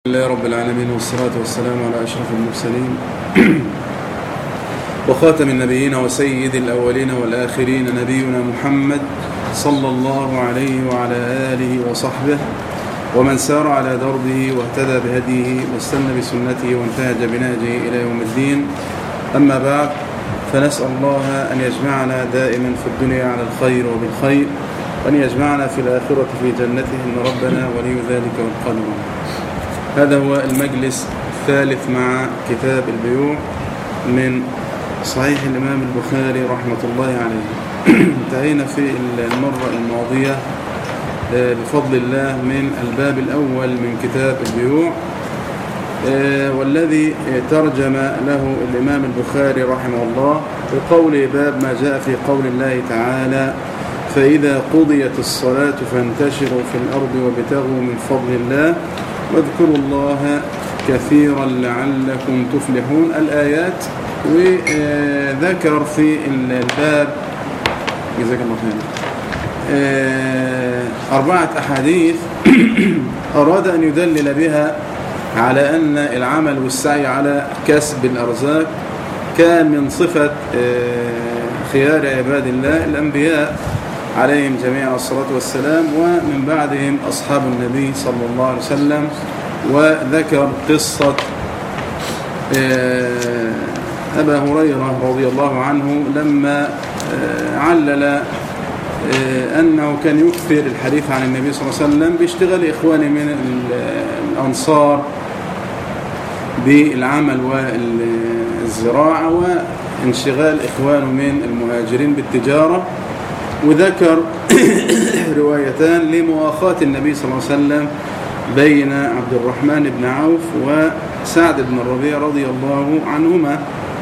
لله رب العالمين والصلاة والسلام على أشرف المرسلين وخاتم النبيين وسيد الأولين والآخرين نبينا محمد صلى الله عليه وعلى آله وصحبه ومن سار على دربه واهتدى بهديه واستنى بسنته وانتهج بنهجه إلى يوم الدين أما بعد فنسأل الله أن يجمعنا دائما في الدنيا على الخير وبالخير وأن يجمعنا في الآخرة في جنته إن ربنا ولي ذلك والقدر هذا هو المجلس الثالث مع كتاب البيوع من صحيح الإمام البخاري رحمة الله عليه انتهينا في المرة الماضية بفضل الله من الباب الأول من كتاب البيوع والذي ترجم له الإمام البخاري رحمه الله بقول باب ما جاء في قول الله تعالى فإذا قضيت الصلاة فانتشروا في الأرض وابتغوا من فضل الله واذكروا الله كثيرا لعلكم تفلحون الآيات وذكر في الباب جزاك الله خير أربعة أحاديث أراد أن يدلل بها على أن العمل والسعي على كسب الأرزاق كان من صفة خيار عباد الله الأنبياء عليهم جميعا الصلاة والسلام ومن بعدهم أصحاب النبي صلى الله عليه وسلم وذكر قصة أبا هريرة رضي الله عنه لما علل أنه كان يكثر الحديث عن النبي صلى الله عليه وسلم باشتغال إخوانه من الأنصار بالعمل والزراعة وانشغال إخوانه من المهاجرين بالتجارة وذكر روايتان لمؤاخاة النبي صلى الله عليه وسلم بين عبد الرحمن بن عوف وسعد بن الربيع رضي الله عنهما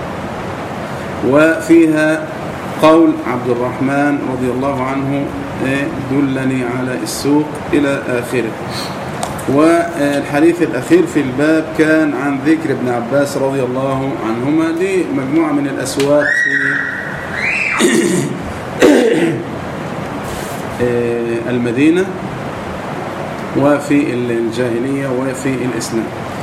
وفيها قول عبد الرحمن رضي الله عنه دلني على السوق إلى آخره والحديث الأخير في الباب كان عن ذكر ابن عباس رضي الله عنهما لمجموعة من الأسواق في المدينة وفي الجاهلية وفي الإسلام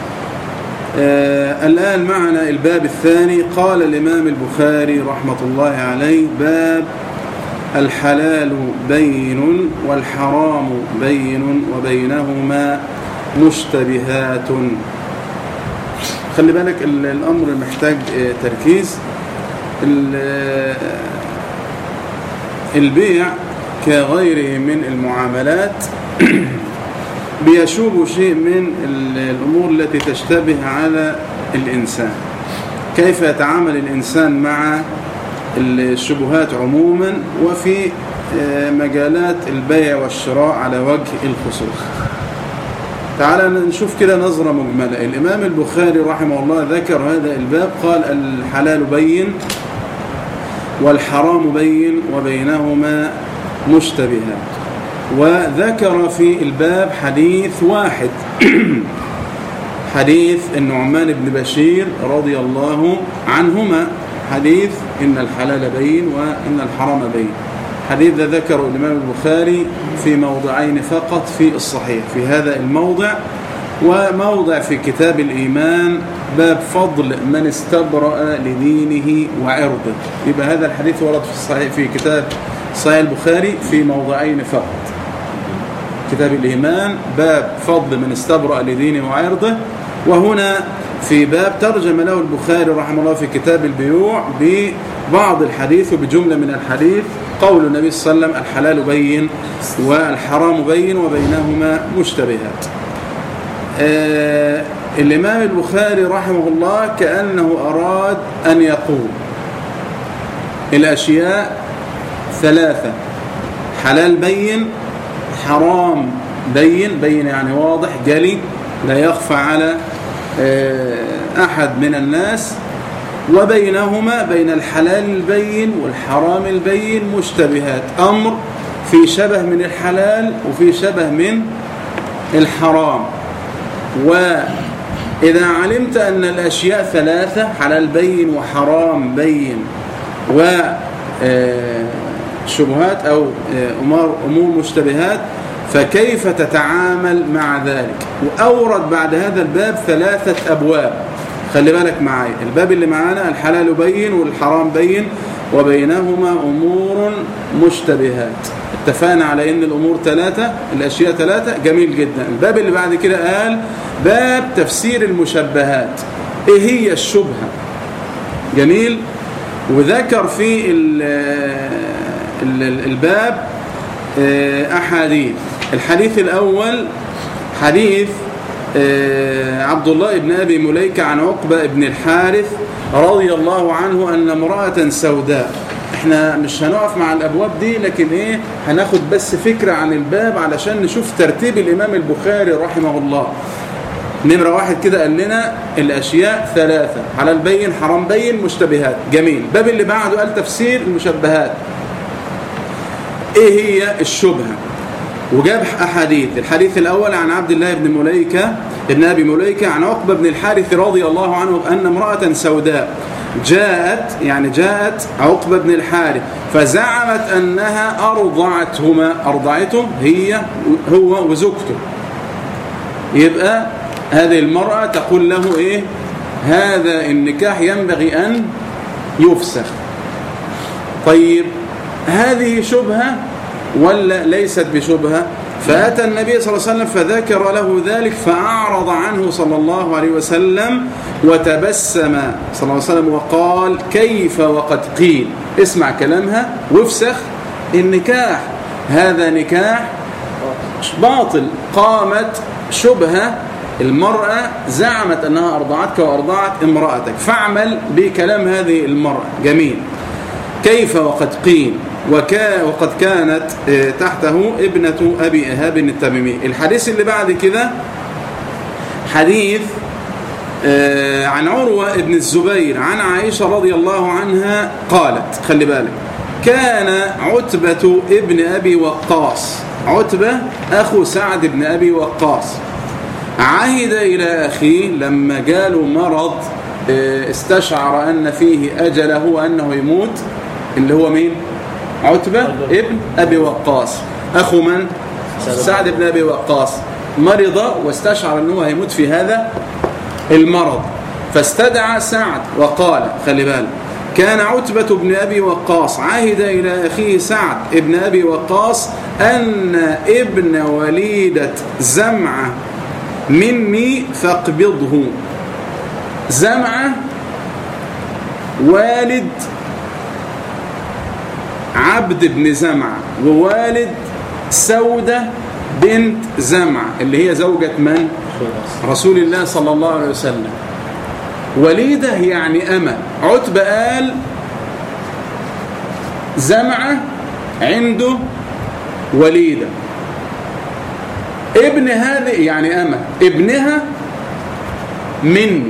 الآن معنا الباب الثاني قال الإمام البخاري رحمة الله عليه باب الحلال بين والحرام بين وبينهما مشتبهات خلي بالك الأمر محتاج تركيز البيع كغيره من المعاملات بيشوب شيء من الأمور التي تشتبه على الإنسان كيف يتعامل الإنسان مع الشبهات عموما وفي مجالات البيع والشراء على وجه الخصوص تعال نشوف كده نظرة مجملة الإمام البخاري رحمه الله ذكر هذا الباب قال الحلال بين والحرام بين وبينهما مشتبهات وذكر في الباب حديث واحد حديث النعمان بن بشير رضي الله عنهما حديث إن الحلال بين وإن الحرام بين حديث ذكره الإمام البخاري في موضعين فقط في الصحيح في هذا الموضع وموضع في كتاب الإيمان باب فضل من استبرأ لدينه وعرضه يبقى هذا الحديث ورد في الصحيح في كتاب صحيح البخاري في موضعين فقط كتاب الإيمان باب فضل من استبرأ لدينه وعرضه وهنا في باب ترجم له البخاري رحمه الله في كتاب البيوع ببعض الحديث وبجملة من الحديث قول النبي صلى الله عليه وسلم الحلال بين والحرام بين وبينهما مشتبهات آه الإمام البخاري رحمه الله كأنه أراد أن يقول الأشياء ثلاثة حلال بين حرام بين بين يعني واضح جلي لا يخفى على أحد من الناس وبينهما بين الحلال البين والحرام البين مشتبهات أمر في شبه من الحلال وفي شبه من الحرام وإذا علمت أن الأشياء ثلاثة حلال بين وحرام بين و شبهات أو أمور مشتبهات فكيف تتعامل مع ذلك وأورد بعد هذا الباب ثلاثة أبواب خلي بالك معايا الباب اللي معانا الحلال بين والحرام بين وبينهما أمور مشتبهات اتفقنا على ان الامور ثلاثة الاشياء ثلاثة جميل جدا الباب اللي بعد كده قال باب تفسير المشبهات ايه هي الشبهة جميل وذكر في الباب آه، احاديث الحديث الاول حديث آه، عبد الله بن ابي مليكه عن عقبه بن الحارث رضي الله عنه ان امراه سوداء احنا مش هنقف مع الابواب دي لكن ايه هناخد بس فكرة عن الباب علشان نشوف ترتيب الامام البخاري رحمه الله نمرة واحد كده قال لنا الاشياء ثلاثة حلال بين حرام بين مشتبهات جميل باب اللي بعده قال تفسير المشبهات ايه هي الشبهة وجاب احاديث الحديث الاول عن عبد الله بن مليكة ابن ابي مليكة عن عقبة بن الحارث رضي الله عنه ان امرأة سوداء جاءت يعني جاءت عقبة بن الحارث فزعمت أنها أرضعتهما أرضعته هي هو وزوجته يبقى هذه المرأة تقول له إيه هذا النكاح ينبغي أن يفسخ طيب هذه شبهة ولا ليست بشبهة فأتى النبي صلى الله عليه وسلم فذكر له ذلك فأعرض عنه صلى الله عليه وسلم وتبسم صلى الله عليه وسلم وقال كيف وقد قيل اسمع كلامها وافسخ النكاح هذا نكاح باطل قامت شبهة المرأة زعمت أنها أرضعتك وأرضعت امرأتك فاعمل بكلام هذه المرأة جميل كيف وقد قيل وكا وقد كانت آه، تحته ابنة أبي إيهاب التميمي الحديث اللي بعد كده حديث آه، عن عروة ابن الزبير عن عائشة رضي الله عنها قالت خلي بالك كان عتبة ابن أبي وقاص عتبة أخو سعد بن أبي وقاص عهد إلى أخيه لما جاله مرض آه، استشعر أن فيه أجله وأنه يموت اللي هو مين عتبة ابن أبي وقاص أخو من سعد بن أبي وقاص مرض واستشعر أنه هيموت في هذا المرض فاستدعى سعد وقال خلي بالك كان عتبة بن أبي وقاص عهد إلى أخيه سعد ابن أبي وقاص أن ابن وليدة زمعة مني فاقبضه زمعة والد عبد بن زمعة ووالد سودة بنت زمعة اللي هي زوجة من؟ رسول الله صلى الله عليه وسلم وليدة يعني أمة عتبة قال زمعة عنده وليدة ابن هذه يعني أمة ابنها من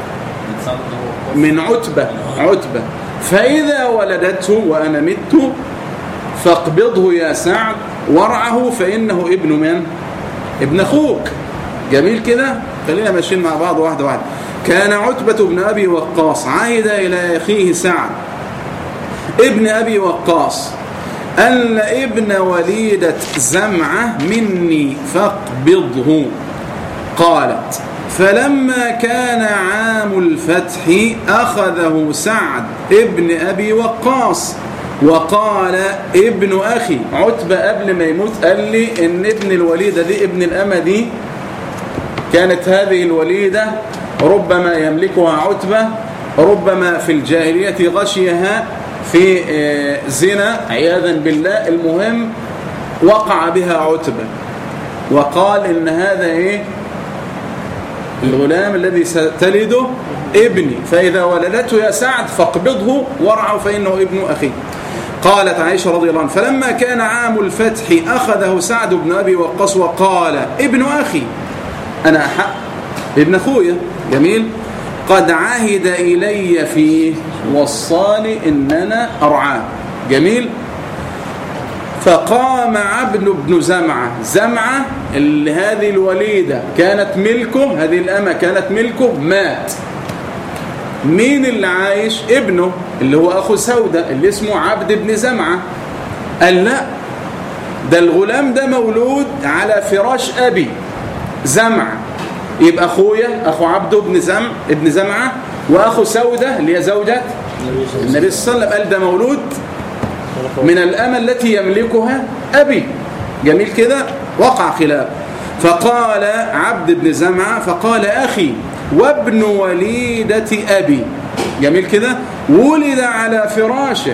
من عتبة عتبة فإذا ولدته وأنا مت فاقبضه يا سعد ورعه فإنه ابن من؟ ابن أخوك جميل كده خلينا ماشيين مع بعض واحدة واحدة كان عتبة بن أبي وقاص عايد إلى أخيه سعد ابن أبي وقاص أن ابن وليدة زمعة مني فاقبضه قالت فلما كان عام الفتح أخذه سعد ابن أبي وقاص وقال ابن أخي عتبة قبل ما يموت قال لي إن ابن الوليدة دي ابن الأمة دي كانت هذه الوليدة ربما يملكها عتبة ربما في الجاهلية غشيها في آه، زنا عياذا بالله المهم وقع بها عتبة وقال إن هذا إيه الغلام الذي ستلده ابني فإذا ولدته يا سعد فاقبضه وارعه فإنه ابن أخي قالت عائشة رضي الله عنها فلما كان عام الفتح أخذه سعد بن أبي وقص وقال ابن أخي أنا أحق ابن أخويا جميل قد عهد إلي فيه وصالي إن أنا أرعاه جميل فقام عبد بن زمعة زمعة اللي هذه الوليدة كانت ملكه هذه الأمة كانت ملكه مات مين اللي عايش ابنه اللي هو أخو سودة اللي اسمه عبد بن زمعة قال لا ده الغلام ده مولود على فراش أبي زمع يبقى أخويا أخو عبده ابن زم ابن زمعة وأخو سودة اللي هي زوجة النبي صلى الله عليه وسلم قال ده مولود من الأمة التي يملكها أبي جميل كده وقع خلاف فقال عبد بن زمعة فقال أخي وابن وليدة أبي جميل كده ولد على فراشه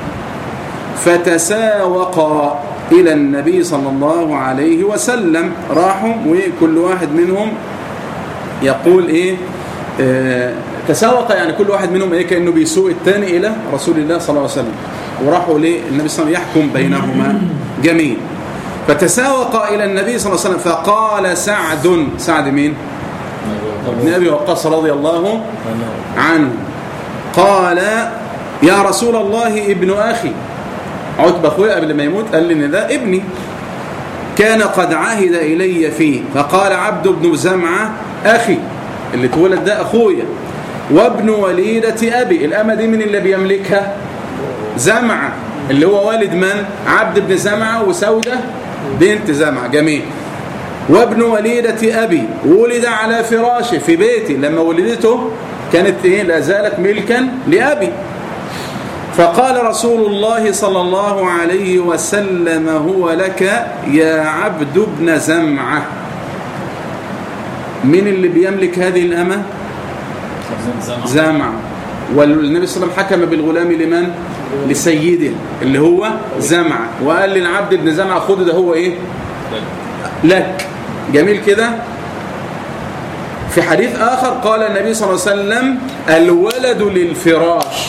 فتساوقا إلى النبي صلى الله عليه وسلم راحوا وكل واحد منهم يقول إيه آه تساوق يعني كل واحد منهم إيه كأنه بيسوق الثاني إلى رسول الله صلى الله عليه وسلم وراحوا للنبي صلى الله عليه وسلم يحكم بينهما جميل فتساوق إلى النبي صلى الله عليه وسلم فقال سعد سعد مين ابن أبي وقاص رضي الله عنه قال يا رسول الله ابن أخي عتبة أخويا قبل ما يموت قال لي إن ده ابني كان قد عهد إلي فيه فقال عبد بن زمعة أخي اللي اتولد ده أخويا وابن وليدة أبي الأمة دي من اللي بيملكها زمعة اللي هو والد من عبد بن زمعة وسودة بنت زمعة جميل وابن وليدة أبي ولد على فراشه في بيتي لما ولدته كانت إيه لا زالت ملكا لأبي فقال رسول الله صلى الله عليه وسلم هو لك يا عبد بن زمعة من اللي بيملك هذه الأمة زمعة والنبي صلى الله عليه وسلم حكم بالغلام لمن لسيده اللي هو زمعة وقال للعبد بن زمعة خد ده هو ايه لك جميل كده في حديث آخر قال النبي صلى الله عليه وسلم الولد للفراش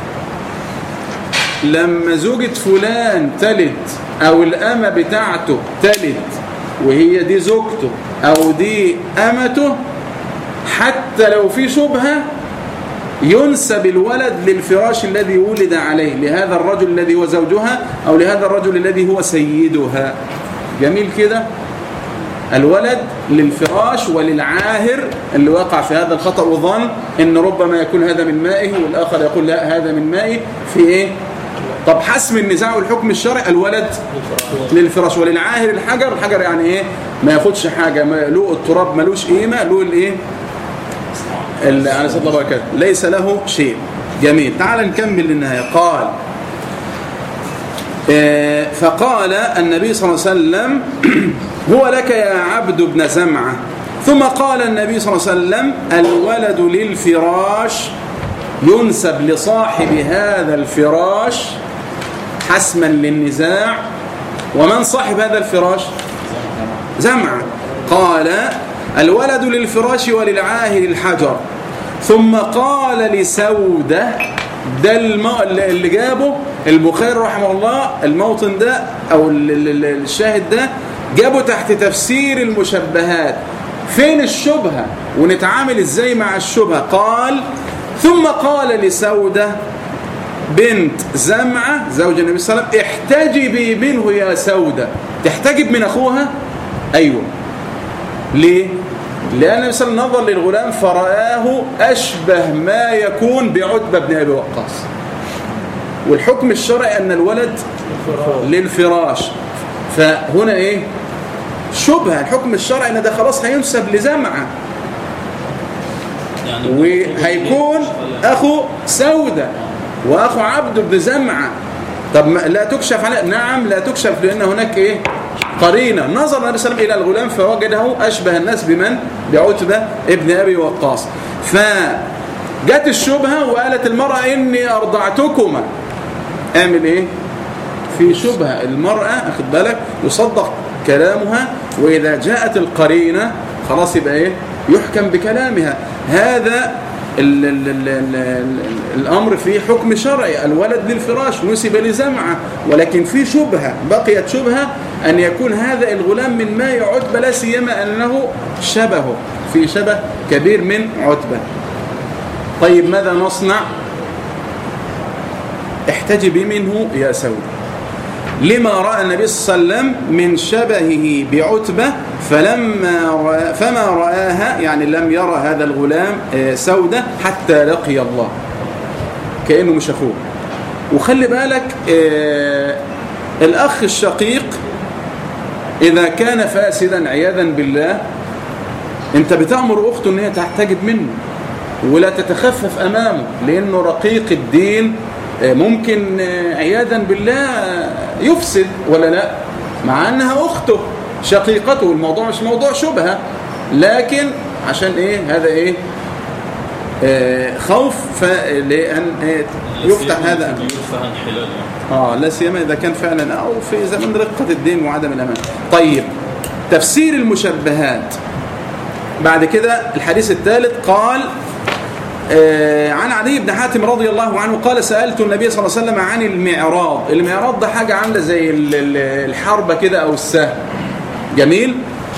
لما زوجة فلان تلد أو الأمة بتاعته تلد وهي دي زوجته أو دي أمته حتى لو في شبهة ينسب الولد للفراش الذي ولد عليه لهذا الرجل الذي هو زوجها أو لهذا الرجل الذي هو سيدها جميل كده الولد للفراش وللعاهر اللي وقع في هذا الخطأ وظن ان ربما يكون هذا من مائه والآخر يقول لا هذا من مائه في ايه طب حسم النزاع والحكم الشرعي الولد للفراش وللعاهر الحجر الحجر يعني ايه ما ياخدش حاجة ما له التراب ملوش قيمة له الايه عليه الصلاة والسلام ليس له شيء جميل تعال نكمل للنهاية قال فقال النبي صلى الله عليه وسلم هو لك يا عبد بن زمعة ثم قال النبي صلى الله عليه وسلم الولد للفراش ينسب لصاحب هذا الفراش حسما للنزاع ومن صاحب هذا الفراش زمعة قال الولد للفراش وللعاهر الحجر ثم قال لسودة ده اللي جابه البخاري رحمه الله الموطن ده او الشاهد ده جابه تحت تفسير المشبهات فين الشبهة ونتعامل ازاي مع الشبهة قال ثم قال لسودة بنت زمعة زوج النبي صلى الله عليه وسلم احتجبي منه يا سودة تحتجب من أخوها أيوة ليه لأن النبي صلى الله عليه وسلم نظر للغلام فرآه أشبه ما يكون بعتبة بن أبي وقاص والحكم الشرعي أن الولد للفراش فهنا إيه شبهة الحكم الشرعي أن ده خلاص هينسب لزمعة وهيكون أخو سودة وأخو عبد بن زمعة طب لا تكشف عليه نعم لا تكشف لأن هناك إيه قرينة نظر النبي صلى الله عليه وسلم إلى الغلام فوجده أشبه الناس بمن بعتبة ابن أبي وقاص فجت الشبهة وقالت المرأة إني أرضعتكما اعمل إيه في شبهة المرأة أخذ بالك يصدق كلامها وإذا جاءت القرينة خلاص يبقى إيه يحكم بكلامها هذا ال ال ال ال ال الأمر في حكم شرعي الولد للفراش نسب لزمعة ولكن في شبهة بقيت شبهة أن يكون هذا الغلام من ماء عتبة لا سيما أنه شبهه في شبه كبير من عتبة طيب ماذا نصنع احتجبي منه يا سودة لما رأى النبي صلى الله عليه وسلم من شبهه بعتبة فلما رأى فما رآها يعني لم يرى هذا الغلام سودة حتى لقي الله كأنه مش أخوه وخلي بالك الأخ الشقيق إذا كان فاسدا عياذا بالله أنت بتأمر أخته أن هي تحتجب منه ولا تتخفف أمامه لأنه رقيق الدين آه، ممكن آه، عياذا بالله يفسد ولا لا مع أنها أخته شقيقته الموضوع مش موضوع شبهة لكن عشان إيه هذا إيه آه، خوف لأن يفتح هذا اه لا سيما اذا كان فعلا او في زمن رقه الدين وعدم الامان طيب تفسير المشبهات بعد كده الحديث الثالث قال آه عن علي بن حاتم رضي الله عنه قال سألت النبي صلى الله عليه وسلم عن المعراض المعراض ده حاجة عاملة زي الحربة كده أو السهم جميل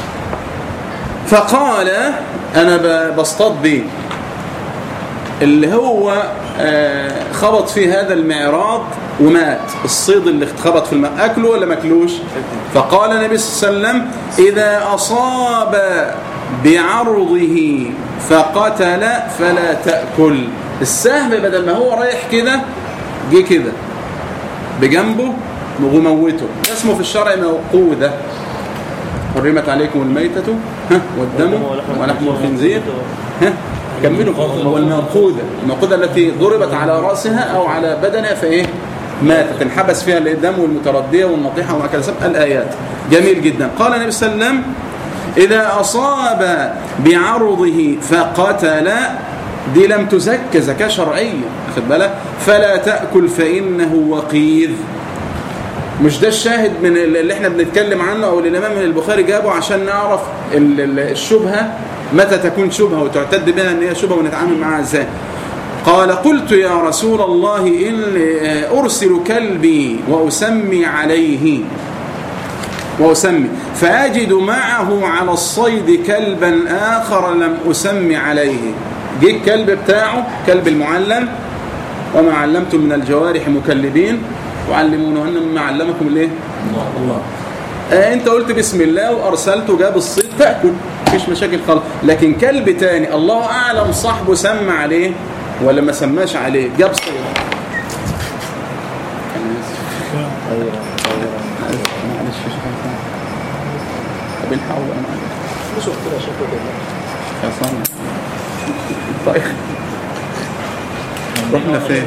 فقال أنا بصطاد بيه اللي هو آه خبط في هذا المعراض ومات الصيد اللي خبط في الماء أكله ولا ماكلوش فقال النبي صلى الله عليه وسلم إذا أصاب بعرضه فقتل فلا تأكل السهم بدل ما هو رايح كده جه كده بجنبه وموته اسمه في الشرع موقودة حرمت عليكم الميتة ها والدم ولحم الخنزير ها كملوا هو الموقودة الموقودة التي ضربت على رأسها أو على بدنها فإيه ماتت انحبس فيها الدم والمتردية والنطيحة وما كان الآيات جميل جدا قال النبي صلى الله عليه وسلم إذا أصاب بعرضه فقتل دي لم تزكى زكاة شرعية أخذ بالك فلا تأكل فإنه وقيذ مش ده الشاهد من اللي احنا بنتكلم عنه أو الإمام البخاري جابه عشان نعرف الشبهة متى تكون شبهة وتعتد بها أن هي شبهة ونتعامل معها ازاي قال قلت يا رسول الله إن أرسل كلبي وأسمي عليه وأسمي فأجد معه على الصيد كلبا آخر لم أسمي عليه جه الكلب بتاعه كلب المعلم وما علمتم من الجوارح مكلبين وعلمونهن مما علمكم الايه الله آه انت قلت بسم الله وارسلته جاب الصيد تاكل مفيش مشاكل خالص لكن كلب تاني الله اعلم صاحبه سمى عليه ولا ما سماش عليه جاب صيد بنحاول انا مش وقت لا شكرا خلصان طيب رحنا فين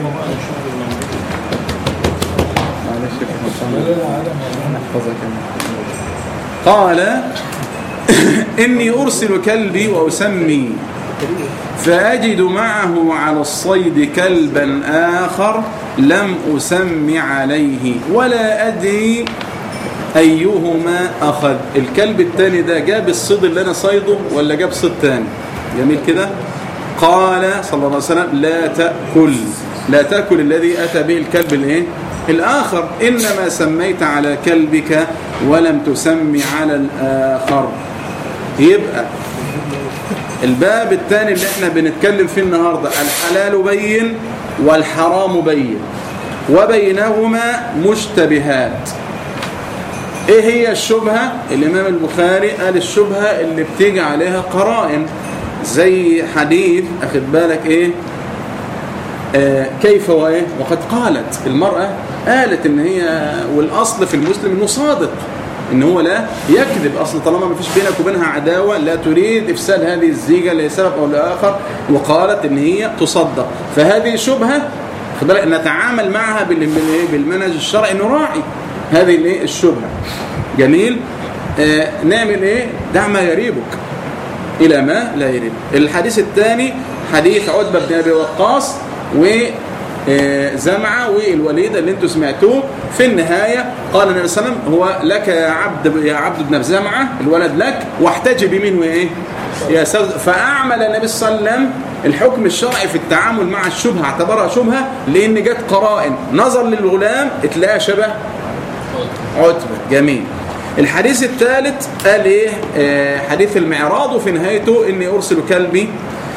معلش نحفظك قال إني أرسل كلبي وأسمي فأجد معه على الصيد كلبا آخر لم أسمي عليه ولا أدري أيهما أخذ الكلب الثاني ده جاب الصيد اللي أنا صيده ولا جاب صيد ثاني جميل كده قال صلى الله عليه وسلم لا تأكل لا تأكل الذي أتى به الكلب الايه الآخر إنما سميت على كلبك ولم تسمي على الآخر يبقى الباب الثاني اللي احنا بنتكلم فيه النهاردة الحلال بين والحرام بين وبينهما مشتبهات ايه هي الشبهة الامام البخاري قال الشبهة اللي بتيجي عليها قرائن زي حديث اخد بالك ايه آه كيف وايه وقد قالت المرأة قالت ان هي والاصل في المسلم انه صادق ان هو لا يكذب اصلا طالما ما فيش بينك وبينها عداوة لا تريد افساد هذه الزيجة لسبب او لاخر وقالت ان هي تصدق فهذه شبهة خد بالك نتعامل معها بالمنهج الشرعي نراعي هذه الايه الشبهه جميل آه نعمل ايه دع ما يريبك الى ما لا يريب الحديث الثاني حديث عتبه بن ابي وقاص و آه، زمعة والوليدة اللي انتم سمعتوه في النهاية قال النبي صلى الله عليه وسلم هو لك يا عبد يا عبد بن زمعة الولد لك واحتج بمين وايه يا فأعمل النبي صلى الله عليه وسلم الحكم الشرعي في التعامل مع الشبهة اعتبرها شبهة لأن جت قرائن نظر للغلام اتلاقى شبه عتبة جميل الحديث الثالث قال ايه آه حديث المعراض وفي نهايته اني ارسل كلبي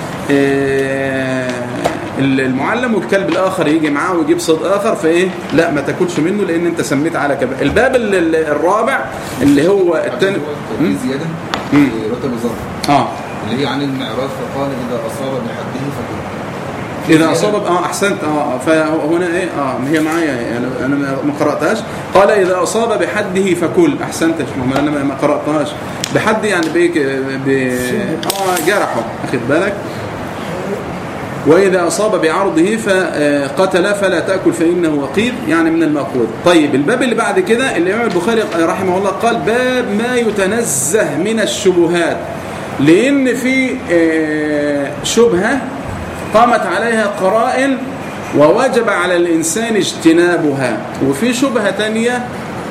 آه المعلم والكلب الاخر يجي معاه ويجيب صيد اخر فايه لا ما تاكلش منه لان انت سميت على كبه الباب الرابع اللي هو الثاني زياده رتب الظهر اه اللي هي عن المعراض فقال اذا اصاب بحده فكل اذا اصاب اه احسنت اه فهنا ايه اه هي معايا انا انا ما قراتهاش قال اذا اصاب بحده فكل احسنت يا شيخ انا ما قراتهاش بحد يعني بيك ب اه جرحه اخد بالك وإذا أصاب بعرضه فقتل فلا تأكل فإنه وقيد يعني من المأخوذ طيب الباب اللي بعد كده الإمام البخاري رحمه الله قال باب ما يتنزه من الشبهات لأن في شبهة قامت عليها قرائن ووجب على الإنسان اجتنابها وفي شبهة تانية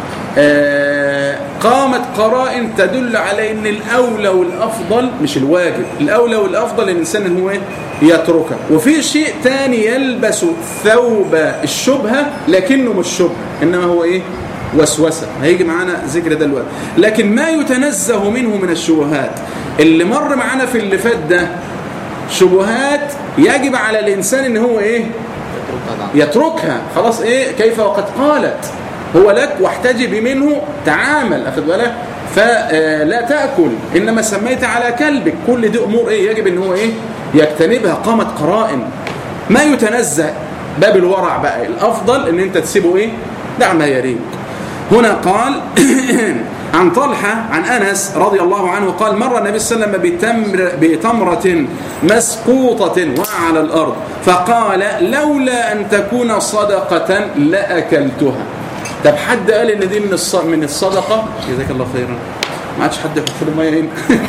قامت قرائن تدل على ان الاولى والافضل مش الواجب الاولى والافضل الانسان هو يتركها وفي شيء تاني يلبس ثوب الشبهه لكنه مش شبهه انما هو ايه وسوسه هيجي معانا ذكر ده دلوقتي لكن ما يتنزه منه من الشبهات اللي مر معانا في اللي فات ده شبهات يجب على الانسان ان هو ايه يتركها خلاص ايه كيف وقد قالت هو لك واحتجب منه تعامل أخذ بالك فلا تأكل إنما سميت على كلبك كل دي أمور إيه يجب إن هو إيه يجتنبها قامت قرائن ما يتنزه باب الورع بقى الأفضل إن أنت تسيبه إيه دع ما يريك هنا قال عن طلحة عن أنس رضي الله عنه قال مر النبي صلى الله عليه وسلم بتمر بتمرة مسقوطة وعلى الأرض فقال لولا أن تكون صدقة لأكلتها طب حد قال ان دي من من الصدقه جزاك الله خيرا ما عادش حد يحط له ميه هنا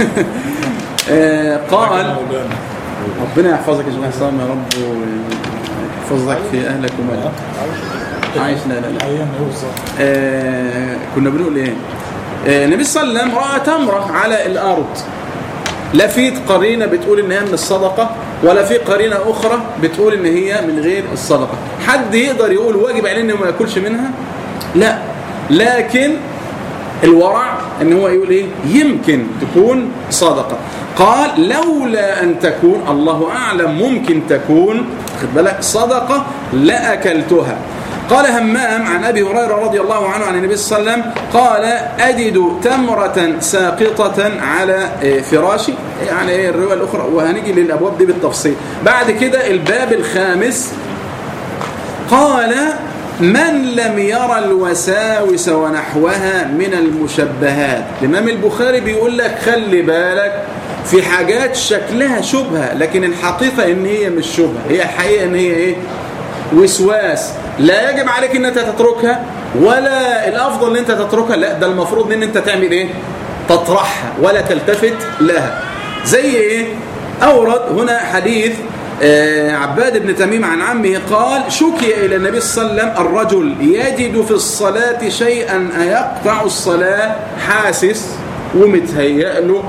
قال ربنا يحفظك يا شيخ حسام يا رب ويحفظك في اهلك ومالك عايش لا لا لا آه كنا بنقول ايه آه النبي صلى الله عليه وسلم راى تمره على الارض لا في قرينه بتقول ان هي من الصدقه ولا في قرينه اخرى بتقول ان هي من غير الصدقه حد يقدر يقول واجب عليه انه ما ياكلش منها لا لكن الورع ان هو يقول ايه يمكن تكون صدقه قال لولا ان تكون الله اعلم ممكن تكون خد بالك صدقه لاكلتها قال همام عن ابي هريره رضي الله عنه عن النبي صلى الله عليه وسلم قال اجد تمره ساقطه على فراشي يعني ايه الروايه الاخرى وهنيجي للابواب دي بالتفصيل بعد كده الباب الخامس قال من لم يرى الوساوس ونحوها من المشبهات الإمام البخاري بيقول لك خلي بالك في حاجات شكلها شبهة لكن الحقيقة ان هي مش شبهة هي الحقيقة ان هي ايه وسواس لا يجب عليك ان انت تتركها ولا الافضل ان انت تتركها لا ده المفروض ان انت تعمل ايه تطرحها ولا تلتفت لها زي ايه اورد هنا حديث عباد بن تميم عن عمه قال شكي إلى النبي صلى الله عليه وسلم الرجل يجد في الصلاة شيئا أيقطع الصلاة حاسس ومتهيأ له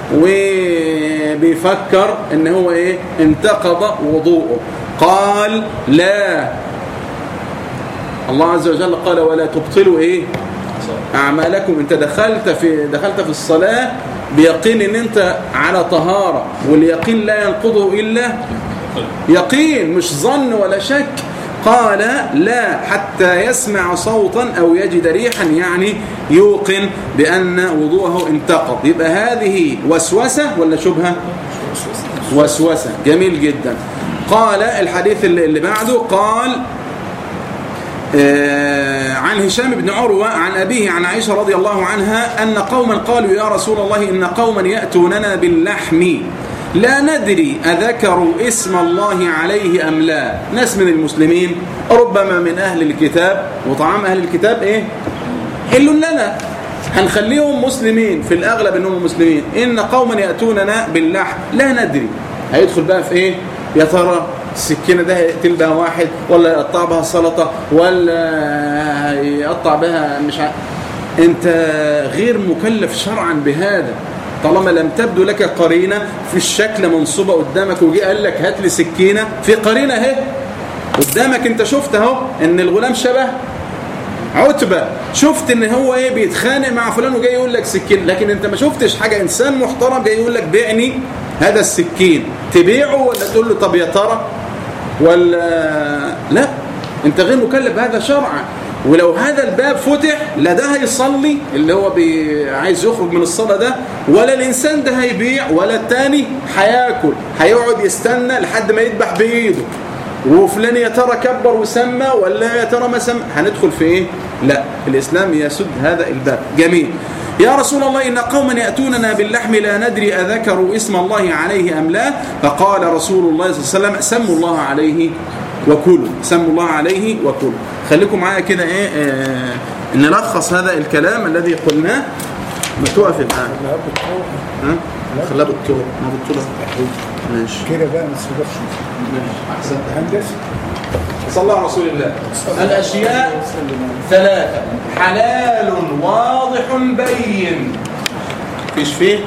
وبيفكر ان هو ايه انتقض وضوءه قال لا الله عز وجل قال ولا تبطلوا ايه اعمالكم انت دخلت في دخلت في الصلاه بيقين ان انت على طهاره واليقين لا ينقضه الا يقين مش ظن ولا شك قال لا حتى يسمع صوتا أو يجد ريحا يعني يوقن بأن وضوءه انتقض يبقى هذه وسوسة ولا شبهة وسوسة جميل جدا قال الحديث اللي بعده قال عن هشام بن عروة عن أبيه عن عائشة رضي الله عنها أن قوما قالوا يا رسول الله إن قوما يأتوننا باللحم لا ندري أذكروا اسم الله عليه أم لا ناس من المسلمين ربما من أهل الكتاب وطعام أهل الكتاب إيه حل لنا هنخليهم مسلمين في الأغلب أنهم مسلمين إن قوما يأتوننا باللحم لا ندري هيدخل بقى في إيه يا ترى السكينة ده يقتل بها واحد ولا يقطع بها سلطة ولا يقطع بها مش عارف انت غير مكلف شرعا بهذا طالما لم تبدو لك قرينة في الشكل منصوبة قدامك وجي قال لك هات لي سكينة في قرينة اهي قدامك انت شفت اهو ان الغلام شبه عتبة شفت ان هو ايه بيتخانق مع فلان وجاي يقول لك سكين لكن انت ما شفتش حاجة انسان محترم جاي يقول لك بيعني هذا السكين تبيعه ولا تقول له طب يا ترى ولا لا انت غير مكلف بهذا شرعا ولو هذا الباب فتح لا ده هيصلي اللي هو بي عايز يخرج من الصلاة ده ولا الإنسان ده هيبيع ولا التاني هياكل هيقعد يستنى لحد ما يذبح بإيده وفلان يا ترى كبر وسمى ولا يا ترى ما سمى هندخل في ايه لا الإسلام يسد هذا الباب جميل يا رسول الله إن قوما يأتوننا باللحم لا ندري أذكروا اسم الله عليه أم لا فقال رسول الله صلى الله عليه وسلم سموا الله عليه وكلوا سموا الله عليه وكلوا خليكم معايا كده ايه آه نلخص هذا الكلام الذي قلناه ما توقف الآن ها خلاه بالطول ما بالطول ماشي كده بقى ما تسيبش احسنت هندسه صلى الله على رسول الله الأشياء ثلاثة حلال واضح بين فيش فيه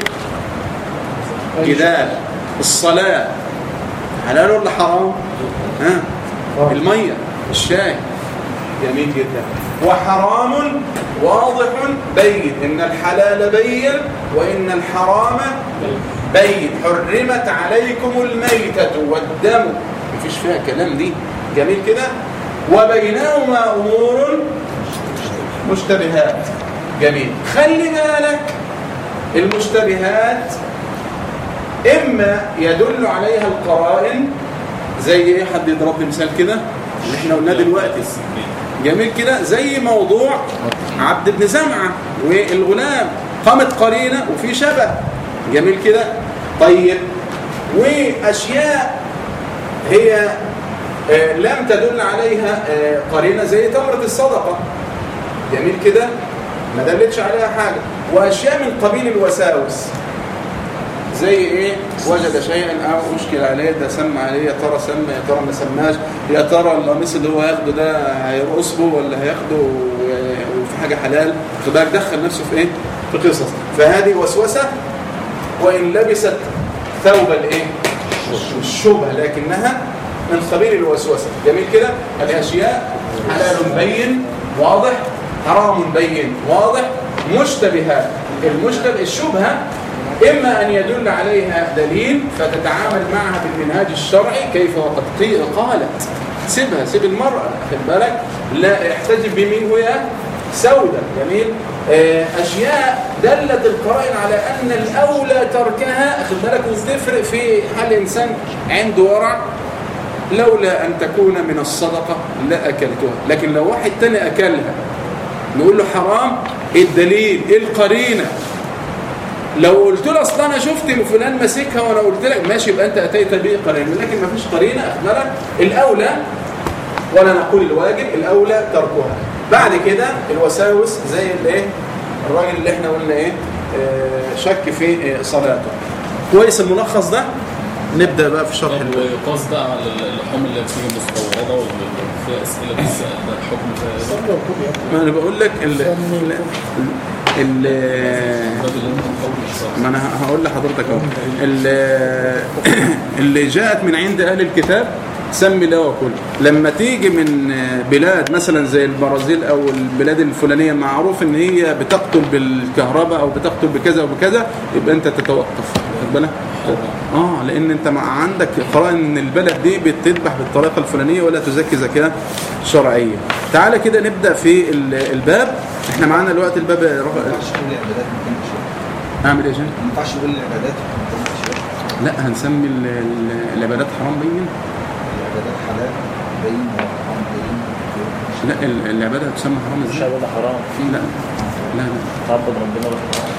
جدال الصلاة حلال ولا حرام ها المية الشاي جميل جدا وحرام واضح بين إن الحلال بين وإن الحرام بين حرمت عليكم الميتة والدم مفيش فيها كلام دي جميل كده وبينهما أمور مشتبهات جميل خلي بالك المشتبهات إما يدل عليها القرائن زي ايه حد يضرب لي مثال كده اللي احنا قلناه دلوقتي جميل كده زي موضوع عبد بن زمعة والغلام قامت قرينة وفي شبه جميل كده طيب وأشياء هي آه، لم تدل عليها آه، قرينة زي تمرة الصدقة جميل كده ما دلتش عليها حاجة وأشياء من قبيل الوساوس زي ايه وجد شيئا او اشكل عليه ده سمى عليه يا ترى سمى يا ترى ما سماش يا ترى القميص اللي هو هياخده ده هيرقصه ولا هياخده و- وفي حاجه حلال خد بالك دخل نفسه في ايه في قصص فهذه وسوسه وان لبست ثوب الايه الشبهه لكنها من قبيل الوسوسه جميل كده الاشياء حلال بين واضح حرام بين واضح مشتبهات المشتبه الشبهه إما أن يدل عليها دليل فتتعامل معها بالمنهاج الشرعي كيف وقد قيل قالت سيبها سيب المرأة خد بالك لا احتجب بمين وهي سودة جميل آه، أشياء دلت القرائن على أن الأولى تركها خد بالك وتفرق في حال إنسان عنده ورع لولا أن تكون من الصدقة لأكلتها لكن لو واحد تاني أكلها نقول له حرام إيه الدليل إيه القرينة لو قلت له اصل انا شفت إن فلان ماسكها وانا قلت لك ماشي يبقى انت اتيت به قرينه لكن ما فيش قرينه اخبرك الاولى ولا نقول الواجب الاولى تركها بعد كده الوساوس زي الايه الراجل اللي احنا قلنا ايه آه، شك في آه، صلاته كويس الملخص ده نبدا بقى في شرح ال- ويقاس بقى على اللحوم اللي بتيجي مستورده واللي فيها اسئله بتسال ده الحكم فيها صلى وكل يوم ما انا بقول لك ال ال ال- الراجل اللي انت مقوم الصلاه ما انا هقول لحضرتك اهو ال- اللي جاءت من عند اهل الكتاب سمي الله وكل لما تيجي من بلاد مثلا زي البرازيل او البلاد الفلانيه معروف ان هي بتقتل بالكهرباء او بتقتل بكذا وبكذا يبقى انت تتوقف خد بالك اه لان انت مع عندك قرائن ان البلد دي بتذبح بالطريقه الفلانيه ولا تزكي زكاه شرعيه تعالى كده نبدا في ال- الباب احنا معانا الوقت الباب ما رقم ينفعش نقول العبادات من كل شيء اعمل ايه يا جان؟ ما ينفعش نقول العبادات من كل شيء لا هنسمي ال- ال- العبادات حرام بين العبادات حلال بين وحرام بين لا ال- العبادة هتسمى حرام مش ازاي هيبقى حرام لا لا لا تعبد ربنا ولا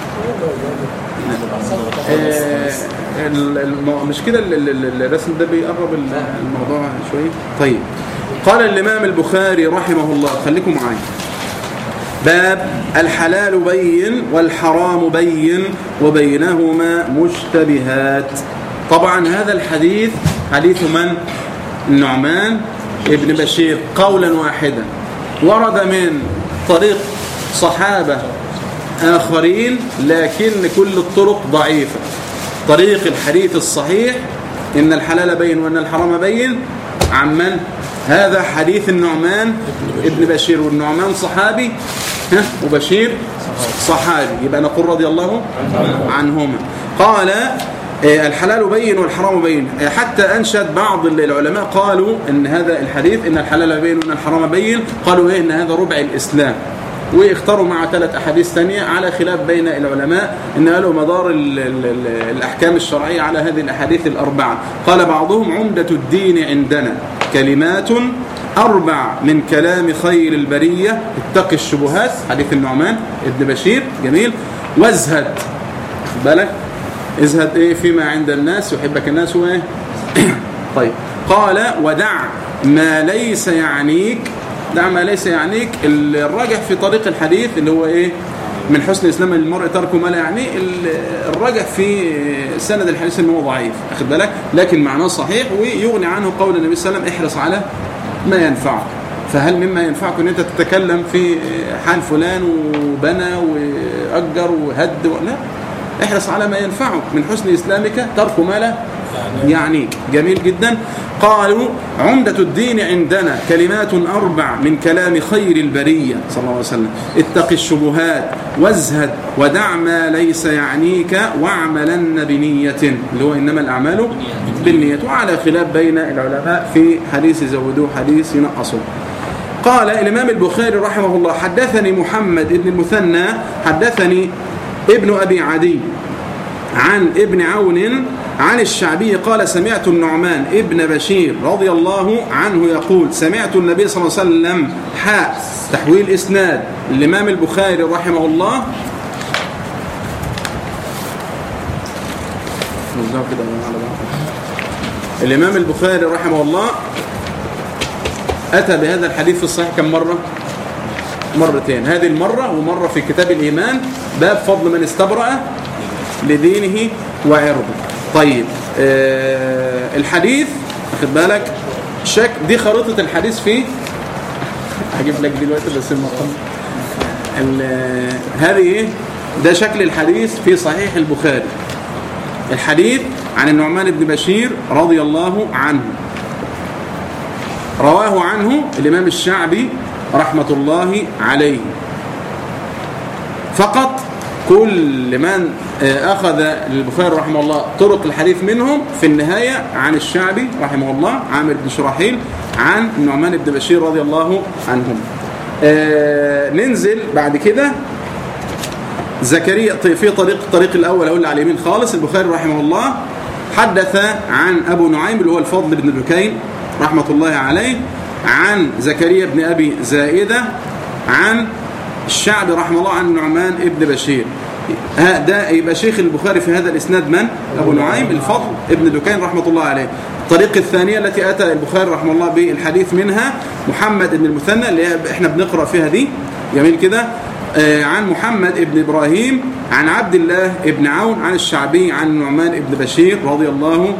آه، ال- الم- مش كده ال- ال- ال- الرسم ده بيقرب ال- الموضوع شوية طيب قال الإمام البخاري رحمه الله خليكم معايا باب الحلال بين والحرام بين وبينهما مشتبهات طبعا هذا الحديث حديث من النعمان ابن بشير قولا واحدا ورد من طريق صحابة آخرين لكن كل الطرق ضعيفة طريق الحديث الصحيح إن الحلال بين وأن الحرام بين عن من؟ هذا حديث النعمان ابن بشير والنعمان صحابي ها وبشير صحابي يبقى نقول رضي الله عنهما قال آه، الحلال بين والحرام بين آه، حتى أنشد بعض العلماء قالوا أن هذا الحديث أن الحلال بين وأن الحرام بين قالوا إيه أن هذا ربع الإسلام واختاروا مع ثلاث أحاديث ثانية على خلاف بين العلماء أن قالوا مدار ال ال ال الأحكام الشرعية على هذه الأحاديث الأربعة قال بعضهم عمدة الدين عندنا كلمات أربع من كلام خير البرية اتق الشبهات حديث النعمان ابن بشير جميل وازهد خد بالك ازهد ايه فيما عند الناس يحبك الناس وايه طيب قال ودع ما ليس يعنيك دع ما ليس يعنيك الراجح في طريق الحديث اللي هو ايه من حسن اسلام المرء ترك ما لا يعنيه ال- الراجح في سند الحديث ان هو ضعيف اخد بالك لكن معناه صحيح ويغني عنه قول النبي صلى الله عليه وسلم احرص على ما ينفعك فهل مما ينفعك ان انت تتكلم في حال فلان وبنى واجر وهد و... لا احرص على ما ينفعك من حسن اسلامك ترك ما لا يعنيك جميل جدا قالوا عمدة الدين عندنا كلمات أربع من كلام خير البرية صلى الله عليه وسلم اتق الشبهات وازهد ودع ما ليس يعنيك واعملن بنية اللي هو إنما الأعمال بالنية وعلى خلاف بين العلماء في حديث زودوه حديث ينقصوه قال الإمام البخاري رحمه الله حدثني محمد بن المثنى حدثني ابن أبي عدي عن ابن عون عن الشعبي قال سمعت النعمان ابن بشير رضي الله عنه يقول سمعت النبي صلى الله عليه وسلم حاء تحويل إسناد الإمام البخاري رحمه الله نرجع كده على بعض. الإمام البخاري رحمه الله أتى بهذا الحديث في الصحيح كم مرة؟ مرتين هذه المرة ومرة في كتاب الإيمان باب فضل من استبرأ لدينه وعرضه طيب آه الحديث واخد بالك شك دي خريطة الحديث في هجيب لك دلوقتي بس المقام ال- هذه ايه ده شكل الحديث في صحيح البخاري الحديث عن النعمان بن بشير رضي الله عنه رواه عنه الإمام الشعبي رحمة الله عليه فقط كل من آه، أخذ البخاري رحمه الله طرق الحديث منهم في النهاية عن الشعبي رحمه الله عامر بن شراحيل عن النعمان بن بشير رضي الله عنهم آه، ننزل بعد كده زكريا طيب في طريق الطريق الأول أقول على اليمين خالص البخاري رحمه الله حدث عن أبو نعيم اللي هو الفضل بن دكين رحمة الله عليه عن زكريا بن أبي زائدة عن الشعبي رحمه الله عن نعمان ابن بشير ها ده يبقى شيخ البخاري في هذا الاسناد من ابو نعيم الفضل ابن دكين رحمه الله عليه الطريق الثانيه التي اتى البخاري رحمه الله بالحديث منها محمد بن المثنى اللي هي احنا بنقرا فيها دي جميل كده آه، عن محمد ابن ابراهيم عن عبد الله ابن عون عن الشعبي عن نعمان ابن بشير رضي الله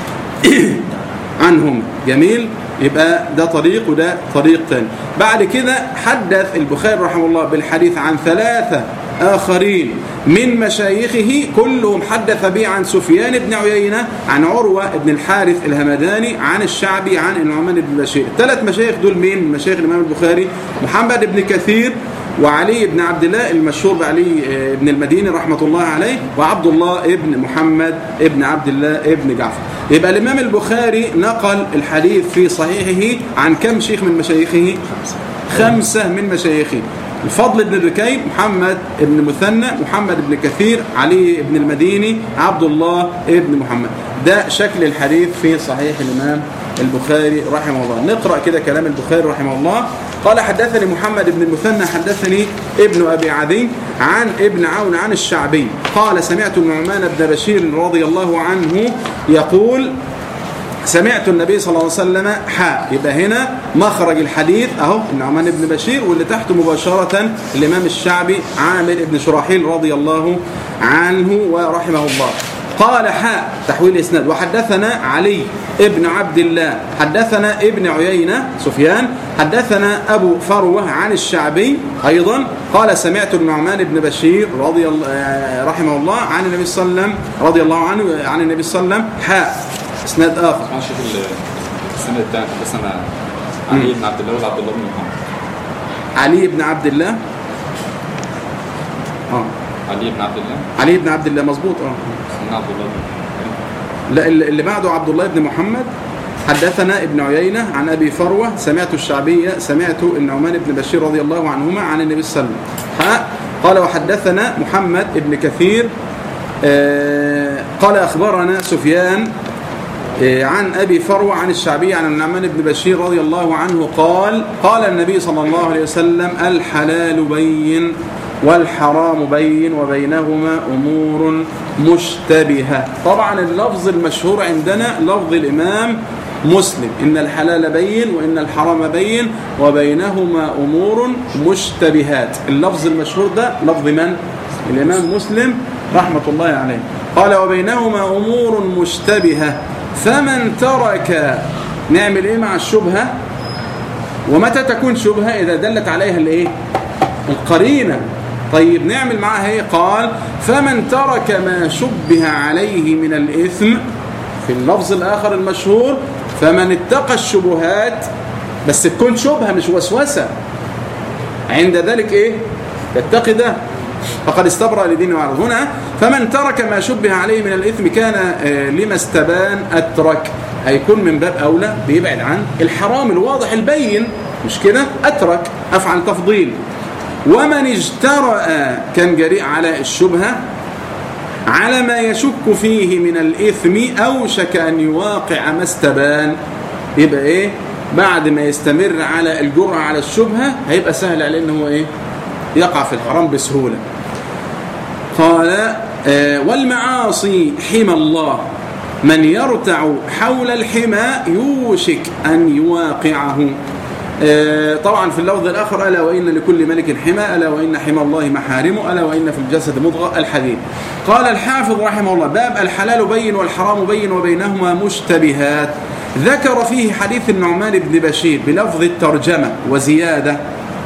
عنهم جميل يبقى ده طريق وده طريق تاني بعد كده حدث البخاري رحمه الله بالحديث عن ثلاثة آخرين من مشايخه كلهم حدث به عن سفيان بن عيينة عن عروة بن الحارث الهمداني عن الشعبي عن النعمان بن بشير الثلاث مشايخ دول مين من مشايخ الإمام البخاري محمد بن كثير وعلي بن عبد الله المشهور بعلي آه، بن المديني رحمة الله عليه وعبد الله ابن محمد ابن عبد الله ابن جعفر يبقى الإمام البخاري نقل الحديث في صحيحه عن كم شيخ من مشايخه خمسة من مشايخه الفضل بن دكين محمد بن مثنى محمد بن كثير علي بن المديني عبد الله ابن محمد ده شكل الحديث في صحيح الإمام البخاري رحمه الله نقرأ كده كلام البخاري رحمه الله قال حدثني محمد بن المثنى حدثني ابن أبي عدي عن ابن عون عن الشعبي قال سمعت النعمان بن بشير رضي الله عنه يقول سمعت النبي صلى الله عليه وسلم حاء يبقى هنا مخرج الحديث اهو النعمان بن بشير واللي تحته مباشرة الإمام الشعبي عامر بن شراحيل رضي الله عنه ورحمه الله قال حاء تحويل اسناد وحدثنا علي ابن عبد الله حدثنا ابن عيينة سفيان حدثنا أبو فروة عن الشعبي أيضا قال سمعت النعمان بن بشير رضي الله آه، رحمه الله عن النبي صلى الله عليه وسلم رضي الله عنه عن النبي صلى الله عليه وسلم حاء اسناد آخر انا شوف ال- السنه بتاعك بس انا علي بن عبد الله ولا عبد الله بن محمد علي بن عبد الله اه علي بن عبد الله علي بن عبد الله مظبوط اه سيدنا عبد الله بن لا اللي اللي بعده عبد الله بن محمد حدثنا ابن عيينة عن أبي فروة سمعت الشعبية سمعت النعمان بن بشير رضي الله عنهما عن النبي صلى الله عليه وسلم ها قال وحدثنا محمد بن كثير آه، قال أخبرنا سفيان آه، عن أبي فروة عن الشعبي عن النعمان بن بشير رضي الله عنه قال قال النبي صلى الله عليه وسلم الحلال بين والحرام بين وبينهما أمور مشتبهة طبعا اللفظ المشهور عندنا لفظ الإمام مسلم إن الحلال بين وإن الحرام بين وبينهما أمور مشتبهات اللفظ المشهور ده لفظ من؟ الإمام مسلم رحمة الله عليه قال وبينهما أمور مشتبهة فمن ترك نعمل إيه مع الشبهة ومتى تكون شبهة إذا دلت عليها الإيه القرينة طيب نعمل معها إيه قال فمن ترك ما شبه عليه من الإثم في اللفظ الآخر المشهور فمن اتقى الشبهات بس تكون شبهة مش وسوسة عند ذلك إيه تتقي ده فقد استبرأ لدينه وعرض هنا فمن ترك ما شبه عليه من الإثم كان آه، لما استبان أترك هيكون من باب أولى بيبعد عن الحرام الواضح البين مش كده أترك أفعل تفضيل ومن اجترأ كان جريء على الشبهة على ما يشك فيه من الإثم أوشك أن يواقع ما استبان يبقى إيه بعد ما يستمر على الجرأة على الشبهة هيبقى سهل عليه إن هو إيه يقع في الحرام بسهولة قال آه، والمعاصي حمى الله من يرتع حول الحمى يوشك أن يواقعه آه، طبعا في اللفظ الآخر ألا وإن لكل ملك حمى ألا وإن حمى الله محارمه ألا وإن في الجسد مضغة الحديد قال الحافظ رحمه الله باب الحلال بين والحرام بين وبينهما مشتبهات ذكر فيه حديث النعمان بن بشير بلفظ الترجمة وزيادة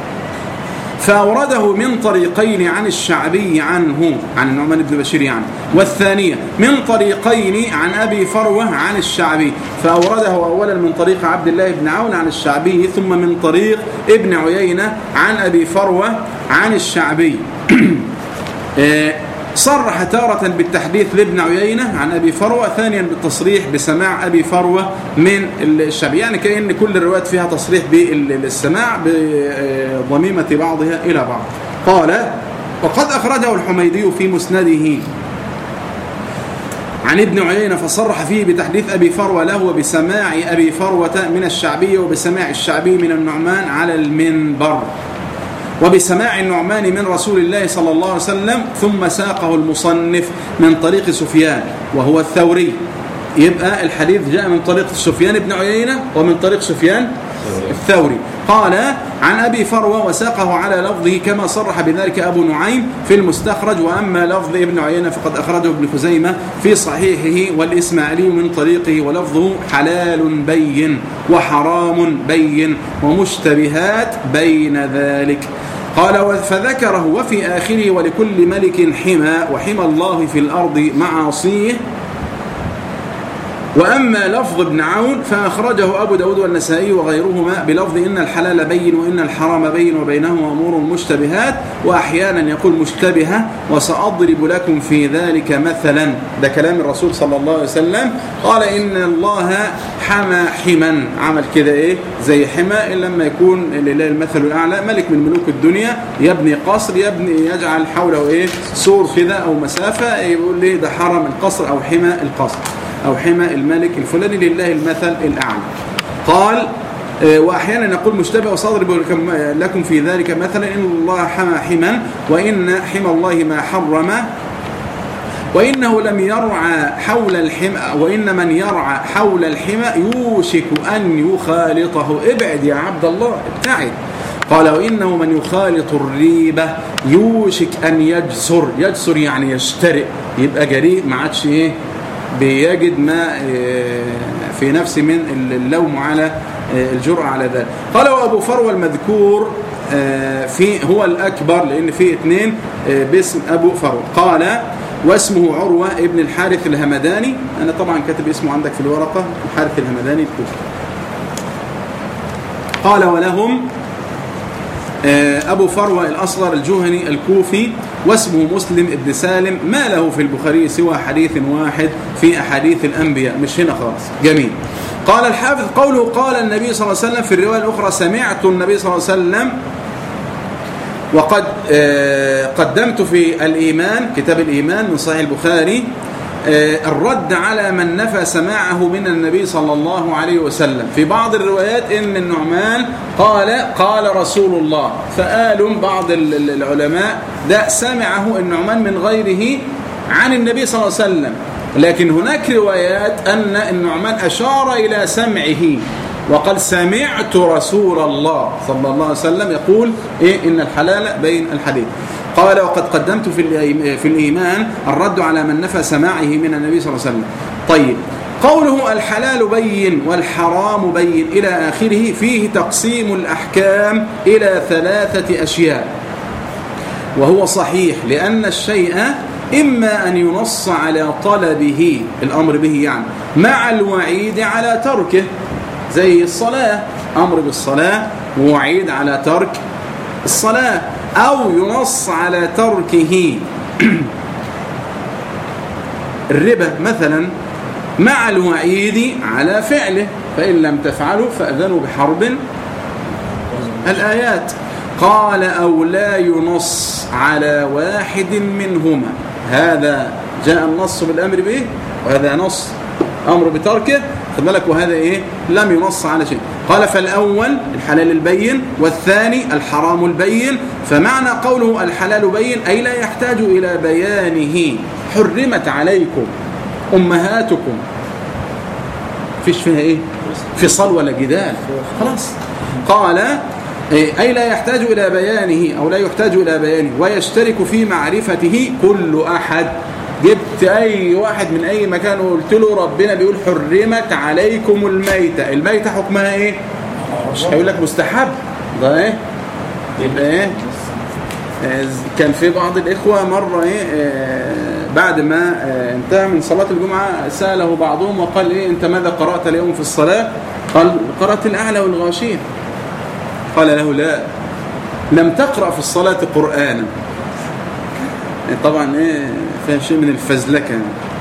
فأورده من طريقين عن الشعبي عنه عن النعمان بن بشير يعني والثانية من طريقين عن أبي فروة عن الشعبي فأورده أولا من طريق عبد الله بن عون عن الشعبي ثم من طريق ابن عيينة عن أبي فروة عن الشعبي آه، صرح تارة بالتحديث لابن عيينة عن أبي فروة ثانيا بالتصريح بسماع أبي فروة من الشعبي يعني كأن كل الروايات فيها تصريح بالسماع بضميمة بعضها إلى بعض قال وقد أخرجه الحميدي في مسنده عن ابن عيينة فصرح فيه بتحديث أبي فروة له وبسماع أبي فروة من الشعبي وبسماع الشعبي من النعمان على المنبر وبسماع النعمان من رسول الله صلى الله عليه وسلم ثم ساقه المصنف من طريق سفيان وهو الثوري يبقى الحديث جاء من طريق سفيان بن عيينة ومن طريق سفيان الثوري قال عن أبي فروة وساقه على لفظه كما صرح بذلك أبو نعيم في المستخرج وأما لفظ ابن عيينة فقد أخرجه ابن خزيمة في صحيحه والإسماعيلي من طريقه ولفظه حلال بين وحرام بين ومشتبهات بين ذلك قال فذكره وفي آخره ولكل ملك حمى وحمى الله في الأرض معاصيه وأما لفظ ابن عون فأخرجه أبو داود والنسائي وغيرهما بلفظ إن الحلال بين وإن الحرام بين وبينهما أمور مشتبهات وأحيانا يقول مشتبهة وسأضرب لكم في ذلك مثلا ده كلام الرسول صلى الله عليه وسلم قال إن الله حمى حما عمل كده إيه زي حمى لما يكون لله المثل الأعلى ملك من ملوك الدنيا يبني قصر يبني يجعل حوله إيه سور كده أو مسافة يقول لي ده حرم القصر أو حمى القصر أو حمى الملك الفلاني لله المثل الأعلى قال آه، وأحيانا نقول مشتبه وسأضرب لكم- لكم في ذلك مثلا إن الله حمى حما وإن حمى الله ما حرم وإنه لم يرعى حول الحمى وإن من يرعى حول الحمى يوشك أن يخالطه ابعد يا عبد الله ابتعد قال وإنه من يخالط الريبة يوشك أن يجسر يجسر يعني يشترئ يبقى جريء ما عادش إيه بيجد ما آه، في نفسه من اللوم على آه، الجرأة على ذلك قال وأبو فروة المذكور آه، في هو الأكبر لأن في اثنين آه، باسم أبو فروة قال واسمه عروة ابن الحارث الهمداني أنا طبعا كاتب اسمه عندك في الورقة الحارث الهمداني الكوفي قال ولهم آه، أبو فروة الأصغر الجهني الكوفي واسمه مسلم ابن سالم ما له في البخاري سوى حديث واحد في أحاديث الأنبياء مش هنا خالص جميل قال الحافظ قوله قال النبي صلى الله عليه وسلم في الرواية الأخرى سمعت النبي صلى الله عليه وسلم وقد آه، قدمت في الإيمان كتاب الإيمان من صحيح البخاري آه، الرد على من نفى سماعه من النبي صلى الله عليه وسلم في بعض الروايات إن النعمان قال قال رسول الله فقالوا بعض ال- ال- العلماء ده سمعه النعمان من غيره عن النبي صلى الله عليه وسلم لكن هناك روايات أن النعمان أشار إلى سمعه وقال سمعت رسول الله صلى الله عليه وسلم يقول إيه إن الحلال بين الحديث قال وقد قدمت في الإيم- في الإيمان الرد على من نفى سماعه من النبي صلى الله عليه وسلم طيب قوله الحلال بين والحرام بين إلى آخره فيه تقسيم الأحكام إلى ثلاثة أشياء وهو صحيح لأن الشيء إما أن ينص على طلبه الأمر به يعني مع الوعيد على تركه زي الصلاة أمر بالصلاة ووعيد على ترك الصلاة أو ينص على تركه الربا مثلا مع الوعيد على فعله فإن لم تفعلوا فأذنوا بحرب الآيات قال أو لا ينص على واحد منهما هذا جاء النص بالأمر به وهذا نص أمر بتركه خد بالك وهذا إيه لم ينص على شيء قال فالأول الحلال البين والثاني الحرام البين فمعنى قوله الحلال بين أي لا يحتاج إلى بيانه حرمت عليكم أمهاتكم فيش فيها إيه فصال ولا جدال خلاص قال إيه، أي لا يحتاج إلى بيانه أو لا يحتاج إلى بيانه ويشترك في معرفته كل أحد جبت أي واحد من أي مكان وقلت له ربنا بيقول حرمت عليكم الميتة الميتة حكمها إيه؟ مش هيقول لك مستحب ده إيه؟ يبقى إيه؟ آه، كان في بعض الإخوة مرة إيه آه، بعد ما آه، انتهى من صلاة الجمعة سأله بعضهم وقال إيه أنت ماذا قرأت اليوم في الصلاة قال قرأت الأعلى والغاشين قال له لا لم تقرأ في الصلاة قرآنا طبعا إيه فيها شيء من الفزلكة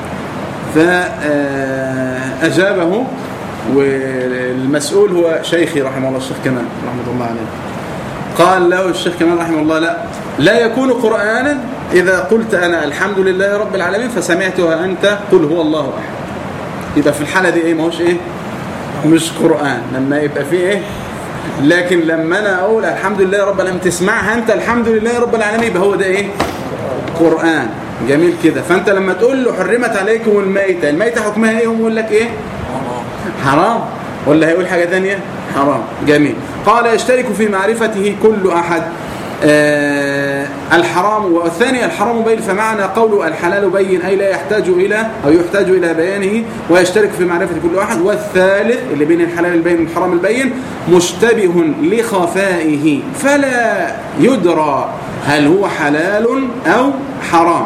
فأجابه والمسؤول هو شيخي رحمه الله الشيخ كمال رحمة الله عليه قال له الشيخ كمال رحمه الله لا لا يكون قرآنا إذا قلت أنا الحمد لله رب العالمين فسمعتها أنت قل هو الله أحد يبقى في الحالة دي إيه ما هوش إيه مش قرآن لما يبقى فيه إيه لكن لما أنا أقول الحمد لله رب العالمين تسمعها أنت الحمد لله رب العالمين يبقى هو ده إيه قرآن جميل كده فأنت لما تقول له حرمت عليكم الميتة الميتة حكمها إيه هم يقول لك إيه حرام ولا هيقول حاجة ثانية حرام جميل قال يشترك في معرفته كل أحد آه الحرام والثاني الحرام بين فمعنى قول الحلال بين أي لا يحتاج إلى أو يحتاج إلى بيانه ويشترك في معرفة كل واحد والثالث اللي بين الحلال البين والحرام البين مشتبه لخفائه فلا يدرى هل هو حلال أو حرام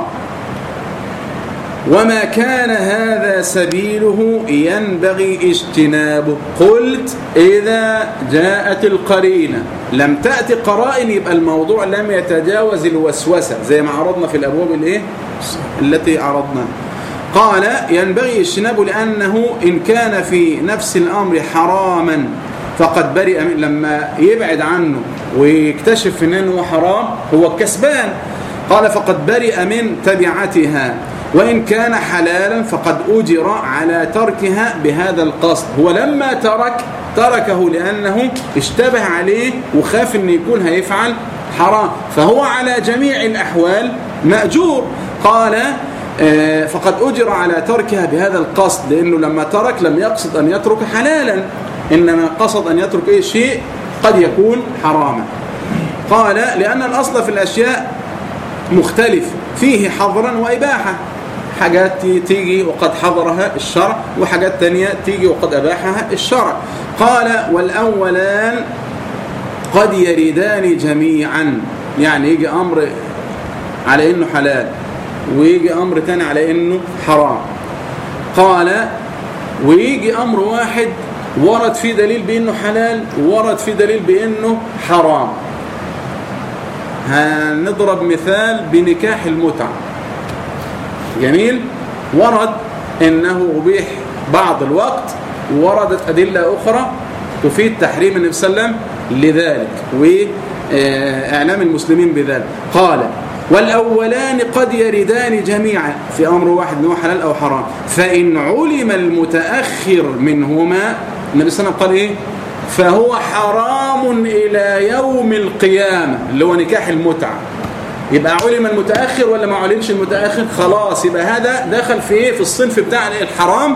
وما كان هذا سبيله ينبغي اجتنابه قلت إذا جاءت القرينة لم تأتي قرائن يبقى الموضوع لم يتجاوز الوسوسة زي ما عرضنا في الأبواب الإيه؟ التي عرضناها قال ينبغي اجتنابه لأنه إن كان في نفس الأمر حراما فقد برئ من لما يبعد عنه ويكتشف انه حرام هو الكسبان قال فقد برئ من تبعتها وإن كان حلالا فقد أجر على تركها بهذا القصد هو لما ترك تركه لأنه اشتبه عليه وخاف أن يكون هيفعل حرام فهو على جميع الأحوال مأجور قال آه، فقد أجر على تركها بهذا القصد لأنه لما ترك لم يقصد أن يترك حلالا إنما قصد أن يترك أي شيء قد يكون حراما قال لأن الأصل في الأشياء مختلف فيه حظرا وإباحة حاجات تيجي وقد حظرها الشرع وحاجات تانية تيجي وقد أباحها الشرع قال والأولان قد يردان جميعا يعني يجي أمر على إنه حلال ويجي أمر تاني على إنه حرام قال ويجي أمر واحد ورد فيه دليل بأنه حلال ورد فيه دليل بأنه حرام هنضرب مثال بنكاح المتعة جميل ورد انه ابيح بعض الوقت ووردت ادله اخرى تفيد تحريم النبي صلى الله عليه وسلم لذلك واعلام المسلمين بذلك قال والاولان قد يردان جميعا في امر واحد انه حلال او حرام فان علم المتاخر منهما النبي صلى الله عليه وسلم قال ايه فهو حرام الى يوم القيامه اللي هو نكاح المتعه يبقى علم المتأخر ولا ما علمش المتأخر خلاص يبقى هذا دخل في ايه في الصنف بتاع الحرام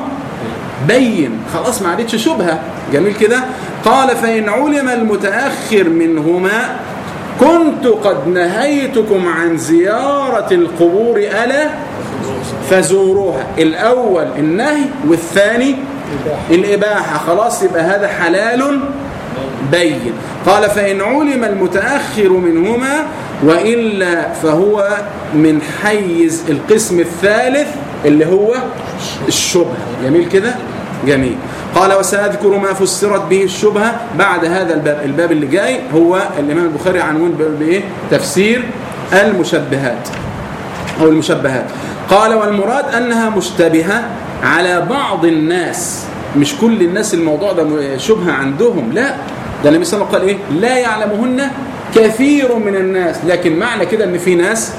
بين خلاص ما عادتش شبهة جميل كده قال فإن علم المتأخر منهما كنت قد نهيتكم عن زيارة القبور ألا فزوروها الأول النهي والثاني الإباحة خلاص يبقى هذا حلال بين قال فإن علم المتأخر منهما وإلا فهو من حيز القسم الثالث اللي هو الشبهة جميل كده جميل قال وسأذكر ما فسرت به الشبهة بعد هذا الباب الباب اللي جاي هو الإمام البخاري عنوان بإيه تفسير المشبهات أو المشبهات قال والمراد أنها مشتبهة على بعض الناس مش كل الناس الموضوع ده شبهة عندهم لا ده النبي صلى الله عليه وسلم قال ايه لا يعلمهن كثير من الناس لكن معنى كده ان في ناس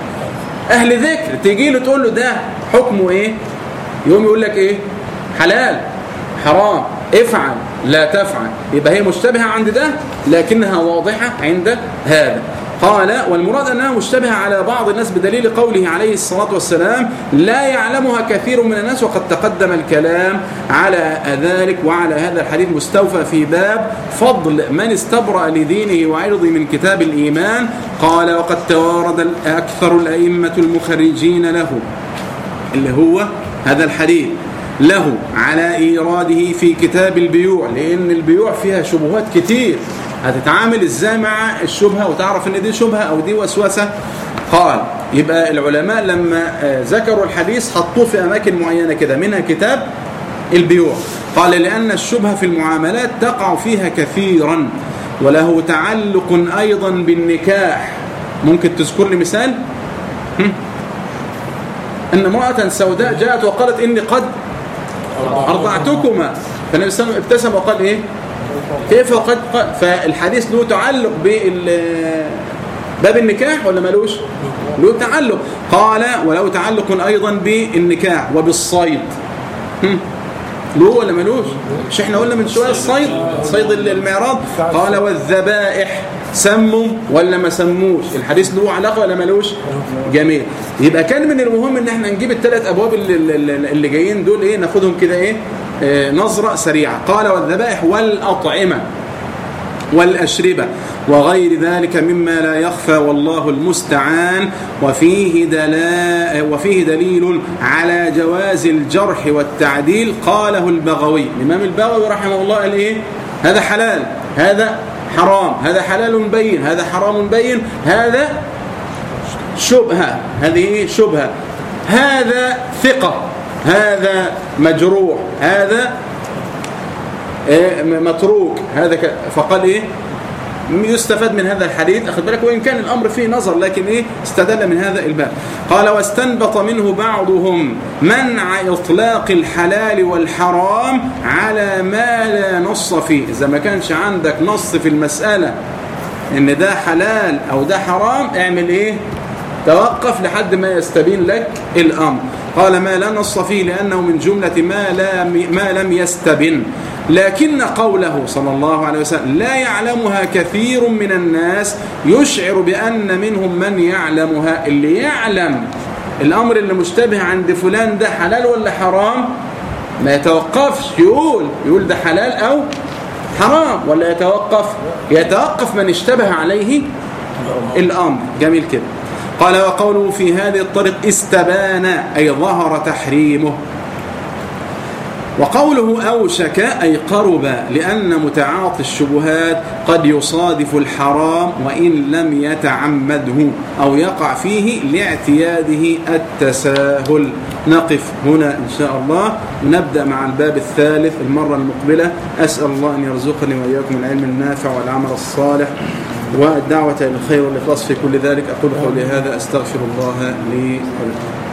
اهل ذكر تيجي له تقول له ده حكمه ايه يقوم يقول لك ايه حلال حرام افعل لا تفعل يبقى هي مشتبهة عند ده لكنها واضحة عند هذا قال والمراد أنها مشتبهة على بعض الناس بدليل قوله عليه الصلاة والسلام لا يعلمها كثير من الناس وقد تقدم الكلام على ذلك وعلى هذا الحديث مستوفى في باب فضل من استبرأ لدينه وعرضه من كتاب الإيمان قال وقد توارد أكثر الأئمة المخرجين له اللي هو هذا الحديث له على إيراده في كتاب البيوع لأن البيوع فيها شبهات كتير هتتعامل ازاي مع الشبهة وتعرف ان دي شبهة او دي وسوسة قال يبقى العلماء لما ذكروا الحديث حطوه في اماكن معينة كده منها كتاب البيوع قال لان الشبهة في المعاملات تقع فيها كثيرا وله تعلق ايضا بالنكاح ممكن تذكر لي مثال ان امرأة سوداء جاءت وقالت اني قد ارضعتكما فالنبي صلى الله عليه وسلم ابتسم وقال ايه كيف قد قال فالحديث له تعلق بال باب النكاح ولا ملوش له تعلق قال وله تعلق ايضا بالنكاح وبالصيد له ولا ملوش مش احنا قلنا من شويه الصيد صيد المعراض قال والذبائح سموا ولا ما سموش الحديث له علاقه ولا ملوش جميل يبقى كان من المهم ان احنا نجيب الثلاث ابواب اللي, اللي جايين دول ايه ناخدهم كده ايه نظرة سريعة قال والذبائح والأطعمة والأشربة وغير ذلك مما لا يخفى والله المستعان وفيه, دلا وفيه دليل على جواز الجرح والتعديل قاله البغوي الإمام البغوي رحمه الله قال إيه هذا حلال هذا حرام هذا حلال بين هذا حرام بين هذا شبهة هذه شبهة هذا ثقة هذا مجروح هذا متروك هذا فقال ايه يستفاد من هذا الحديث اخذ بالك وان كان الامر فيه نظر لكن ايه استدل من هذا الباب قال واستنبط منه بعضهم منع اطلاق الحلال والحرام على ما لا نص فيه اذا ما كانش عندك نص في المساله ان ده حلال او ده حرام اعمل ايه توقف لحد ما يستبين لك الامر قال ما لا نص فيه لأنه من جملة ما, لا ما لم يستبن لكن قوله صلى الله عليه وسلم لا يعلمها كثير من الناس يشعر بأن منهم من يعلمها اللي يعلم الأمر اللي مشتبه عند فلان ده حلال ولا حرام ما يتوقفش يقول يقول ده حلال أو حرام ولا يتوقف يتوقف من اشتبه عليه الأمر جميل كده قال وقوله في هذه الطريق استبان أي ظهر تحريمه وقوله أوشك أي قرب لأن متعاطي الشبهات قد يصادف الحرام وإن لم يتعمده أو يقع فيه لاعتياده التساهل نقف هنا إن شاء الله ونبدأ مع الباب الثالث المرة المقبلة أسأل الله أن يرزقني وإياكم العلم النافع والعمل الصالح والدعوة إلى الخير والإخلاص في كل ذلك أقول قولي هذا أستغفر الله لي ولكم